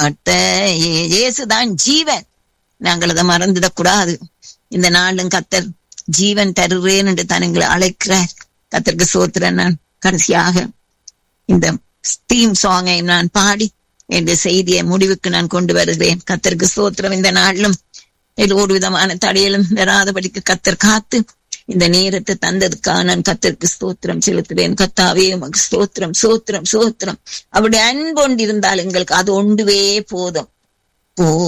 வார்த்தை இயேசுதான் ஜீவன் நாங்கள் அதை மறந்துடக்கூடாது இந்த நாளும் கத்தர் ஜீவன் தருவேன் என்று தான் எங்களை அழைக்கிறார் கத்தருக்கு சோத்திரன் நான் கடைசியாக இந்த தீம் சாங்கை நான் பாடி என்ற செய்தியை முடிவுக்கு நான் கொண்டு வருகிறேன் கத்தருக்கு சோத்திரம் இந்த நாளிலும் இதில் ஒரு விதமான தடையிலும் வராதபடிக்கு கத்தர் காத்து இந்த நேரத்தை தந்ததுக்காக நான் கத்தருக்கு ஸ்தோத்திரம் செலுத்துவேன் கத்தாவே உமக்கு ஸ்தோத்திரம் சோத்திரம் சோத்திரம் அவருடைய அன்பொண்டு இருந்தால் எங்களுக்கு அது ஒன்றுவே போதும் போ